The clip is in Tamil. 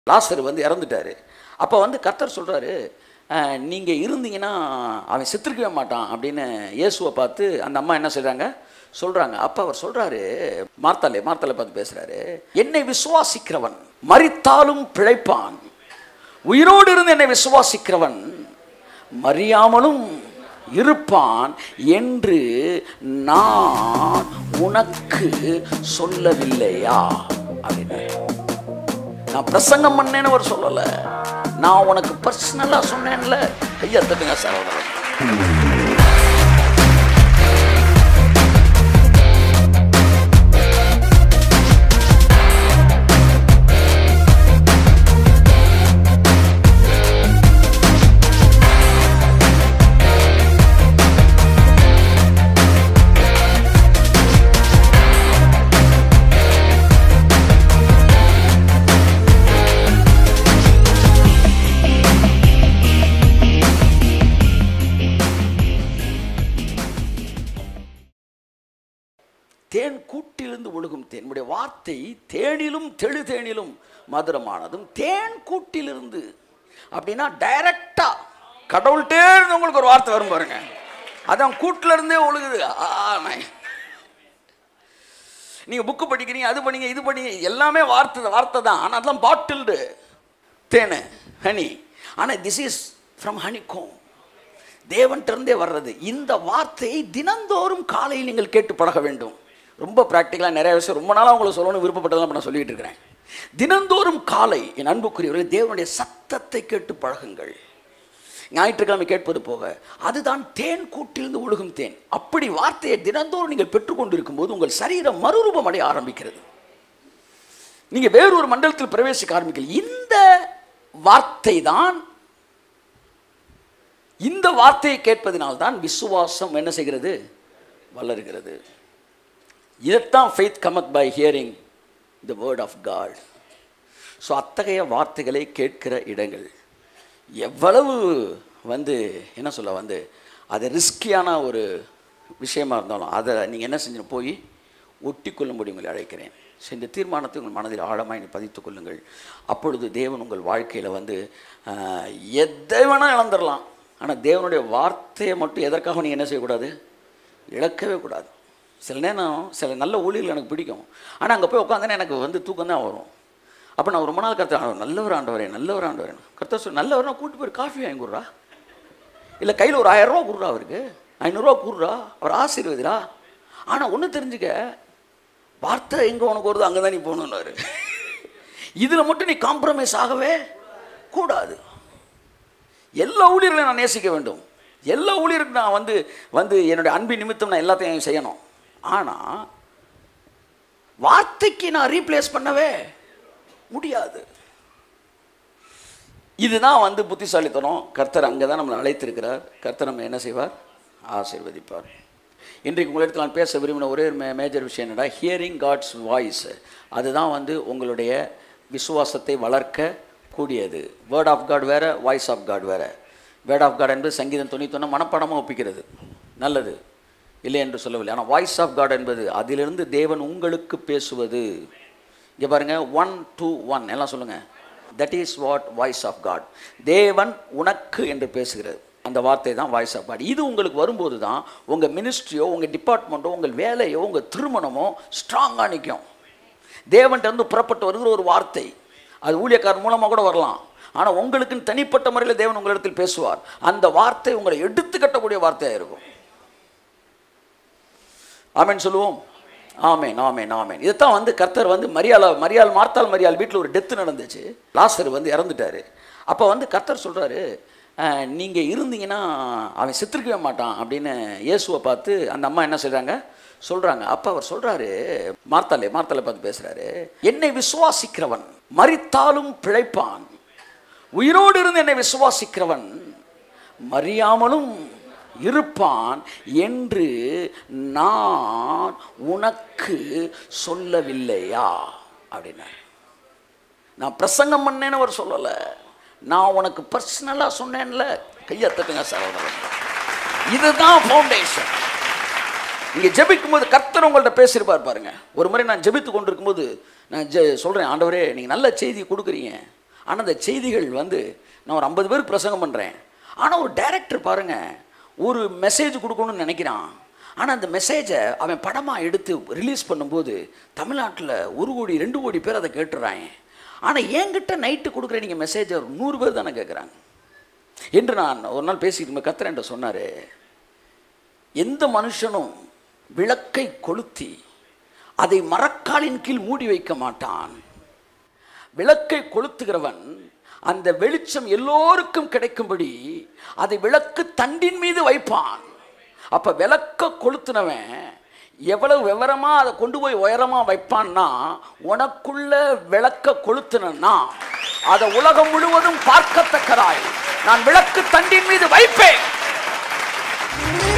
லாசர் வந்து இறந்துட்டாரு அப்போ வந்து கர்த்தர் சொல்கிறாரு நீங்கள் இருந்தீங்கன்னா அவன் செத்துருக்கவே மாட்டான் அப்படின்னு இயேசுவை பார்த்து அந்த அம்மா என்ன செய்கிறாங்க சொல்கிறாங்க அப்போ அவர் சொல்கிறாரு மார்த்தாலே மார்த்தாலே பார்த்து பேசுகிறாரு என்னை விசுவாசிக்கிறவன் மரித்தாலும் பிழைப்பான் உயிரோடு இருந்து என்னை விசுவாசிக்கிறவன் மறியாமலும் இருப்பான் என்று நான் உனக்கு சொல்லவில்லையா அப்படின்னு நான் பிரசங்கம் பண்ணேன்னு அவர் சொல்லலை நான் உனக்கு பர்சனலாக சொன்னேன்ல ஐயா தட்டுங்க சார் தேன் கூட்டிலிருந்து ஒழுகும் தேன் உடைய வார்த்தை தேனிலும் தெளு தேனிலும் மதுரமானதும் தேன் கூட்டிலிருந்து அப்படின்னா டைரக்டா கடவுள்கிட்டே இருந்து உங்களுக்கு ஒரு வார்த்தை வரும் பாருங்க அதான் கூட்டுல இருந்தே ஒழுகுது ஆ, நான் நீங்க புக்கு படிக்கிறீங்க அது பண்ணீங்க இது பண்ணீங்க எல்லாமே வார்த்தை வார்த்தை தான் ஆனால் அதெல்லாம் பாட்டில்டு தேனு ஹனி ஆனால் திஸ் இஸ் ஃப்ரம் ஹனிகோம் தேவன்கிட்டருந்தே வர்றது இந்த வார்த்தையை தினந்தோறும் காலையில் நீங்கள் கேட்டு பழக வேண்டும் ரொம்ப ப்ராக்டிக்கலாக நிறைய விஷயம் ரொம்ப நாளாக உங்களுக்கு சொல்லணும்னு விருப்பப்பட்டதெல்லாம் நான் சொல்லிட்டு இருக்கிறேன் தினந்தோறும் காலை என் அன்புக்குரியவர்கள் தேவனுடைய சத்தத்தை கேட்டு பழகுங்கள் ஞாயிற்றுக்கிழமை கேட்பது போக அதுதான் தேன் கூட்டிலிருந்து ஒழுகும் தேன் அப்படி வார்த்தையை தினந்தோறும் நீங்கள் பெற்றுக்கொண்டு இருக்கும்போது உங்கள் சரீரம் மறுரூபம் அடைய ஆரம்பிக்கிறது நீங்க வேறொரு மண்டலத்தில் பிரவேசிக்க ஆரம்பிக்கல இந்த வார்த்தை தான் இந்த வார்த்தையை கேட்பதினால்தான் விசுவாசம் என்ன செய்கிறது வளருகிறது இதைத்தான் faith cometh by hearing the word of God so அத்தகைய வார்த்தைகளை கேட்கிற இடங்கள் எவ்வளவு வந்து என்ன சொல்ல வந்து அது ரிஸ்கியான ஒரு விஷயமா இருந்தாலும் அதை நீங்கள் என்ன செஞ்சு போய் ஒட்டி கொள்ளும்படி உங்களை அழைக்கிறேன் ஸோ இந்த தீர்மானத்தை உங்கள் மனதில் ஆழமாய் பதித்துக் கொள்ளுங்கள் அப்பொழுது தேவன் உங்கள் வாழ்க்கையில் வந்து ஆஹ், எதை வேணால் இழந்துடலாம் ஆனால் தேவனுடைய வார்த்தையை மட்டும் எதற்காக நீங்கள் என்ன செய்யக்கூடாது இழக்கவே கூடாது சில நேரம் சில நல்ல ஊழியர்கள் எனக்கு பிடிக்கும் ஆனால் அங்கே போய் உட்காந்தேன்னா எனக்கு வந்து தூக்கம் தான் வரும் அப்போ நான் ரொம்ப நாள் கருத்து நல்லவர் ஆண்டவரே நல்லவர் ஆண்டவரே கருத்த சொல் நல்லவர்னா கூட்டி போய் காஃபி வாங்கி கொடுறா இல்லை கையில் ஒரு ஆயிரம் ரூபா கொடுறா அவருக்கு ஐநூறுரூவா கொடுறா அவர் ஆசீர்வதிரா ஆனால் ஒன்று தெரிஞ்சுக்க வார்த்தை எங்கே உனக்கு வருதோ அங்கே தான் நீ போகணுன்னாரு இதில் மட்டும் நீ காம்ப்ரமைஸ் ஆகவே கூடாது எல்லா ஊழியர்களையும் நான் நேசிக்க வேண்டும் எல்லா ஊழியருக்கும் நான் வந்து வந்து என்னுடைய அன்பின் நிமித்தம் நான் எல்லாத்தையும் செய்யணும் ஆனால் வார்த்தைக்கு நான் ரீப்ளேஸ் பண்ணவே முடியாது இதுதான் வந்து புத்திசாலித்தனம் கர்த்தர் அங்கே தான் நம்மளை அழைத்திருக்கிறார் கர்த்தர் நம்ம என்ன செய்வார் ஆசீர்வதிப்பார் இன்றைக்கு உங்களிடத்தில் நான் பேச விரும்பின ஒரே ஒரு மே மேஜர் விஷயம் என்னடா ஹியரிங் காட்ஸ் வாய்ஸ் அதுதான் வந்து உங்களுடைய விசுவாசத்தை வளர்க்க கூடியது வேர்ட் ஆஃப் காட் வேற வாய்ஸ் ஆஃப் காட் வேற வேர்ட் ஆஃப் காட் என்பது சங்கீதம் தொண்ணூத்தொன்று மனப்பாடமாக ஒப்பிக்கிறது நல்லது இல்லை என்று சொல்லவில்லை ஆனால் வாய்ஸ் ஆஃப் காட் என்பது அதிலிருந்து தேவன் உங்களுக்கு பேசுவது இங்கே பாருங்க ஒன் டூ ஒன் எல்லாம் சொல்லுங்க that is what voice of God தேவன் உனக்கு என்று பேசுகிறது அந்த வார்த்தை தான் வாய்ஸ் ஆஃப் காட் இது உங்களுக்கு வரும்போது தான் உங்கள் மினிஸ்ட்ரியோ உங்கள் டிபார்ட்மெண்ட்டோ உங்கள் வேலையோ உங்கள் திருமணமோ ஸ்ட்ராங்காக நிற்கும் தேவன்கிட்ட வந்து புறப்பட்டு வருகிற ஒரு வார்த்தை அது ஊழியக்காரர் மூலமாக கூட வரலாம் ஆனால் உங்களுக்குன்னு தனிப்பட்ட முறையில் தேவன் உங்களிடத்தில் பேசுவார் அந்த வார்த்தை உங்களை எடுத்து கட்டக்கூடிய வார்த்தையாக இருக்கும் ஆமென் சொல்லுவோம் ஆமேன் ஆமேன் ஆமேன் இதைத்தான் வந்து கர்த்தர் வந்து மரியாள் மரியாள் மார்த்தாள் மரியாள் வீட்டில் ஒரு டெத்து நடந்துச்சு லாசர் வந்து இறந்துட்டாரு அப்போ வந்து கர்த்தர் சொல்கிறாரு நீங்கள் இருந்தீங்கன்னா அவன் செத்துருக்கவே மாட்டான் அப்படின்னு இயேசுவை பார்த்து அந்த அம்மா என்ன செய்கிறாங்க சொல்கிறாங்க அப்போ அவர் சொல்கிறாரு மார்த்தாலே மார்த்தாலே பார்த்து பேசுகிறாரு என்னை விசுவாசிக்கிறவன் மரித்தாலும் பிழைப்பான் உயிரோடு இருந்து என்னை விசுவாசிக்கிறவன் மறியாமலும் இருப்பான் என்று நான் உனக்கு சொல்லவில்லையா அப்படின்னார் நான் பிரசங்கம் பண்ணேன்னு அவர் சொல்லலை நான் உனக்கு பர்சனலாக சொன்னேன்ல கையை தட்டுங்க சகோதரன் இதுதான் ஃபவுண்டேஷன் நீங்க ஜெபிக்கும் போது கர்த்தர் உங்கள்ட்ட பேசியிருப்பார் பாருங்க ஒரு முறை நான் ஜெபித்து கொண்டிருக்கும்போது நான் ஜெ சொல்கிறேன் ஆண்டவரே நீங்கள் நல்ல செய்தி கொடுக்குறீங்க ஆனால் அந்த செய்திகள் வந்து நான் ஒரு ஐம்பது பேருக்கு பிரசங்கம் பண்ணுறேன் ஆனால் ஒரு டைரக்டர் பாருங்க ஒரு மெசேஜ் கொடுக்கணும்னு நினைக்கிறான் ஆனால் அந்த மெசேஜை அவன் படமாக எடுத்து ரிலீஸ் பண்ணும்போது தமிழ்நாட்டில் ஒரு கோடி ரெண்டு கோடி பேர் அதை கேட்டுறாங்க ஆனால் என்கிட்ட நைட்டு கொடுக்குற நீங்கள் மெசேஜை ஒரு நூறு பேர் தானே கேட்குறாங்க என்று நான் ஒரு நாள் பேசிட்டு கத்திரன்ட்ட சொன்னார் எந்த மனுஷனும் விளக்கை கொளுத்தி அதை மரக்காலின் கீழ் மூடி வைக்க மாட்டான் விளக்கை கொளுத்துகிறவன் அந்த வெளிச்சம் எல்லோருக்கும் கிடைக்கும்படி அதை விளக்கு தண்டின் மீது வைப்பான் அப்ப விளக்க கொளுத்துனவன் எவ்வளவு விவரமா அதை கொண்டு போய் உயரமா வைப்பான்னா உனக்குள்ள விளக்க கொளுத்துனா அதை உலகம் முழுவதும் பார்க்கத்தக்கதாய் நான் விளக்கு தண்டின் மீது வைப்பேன்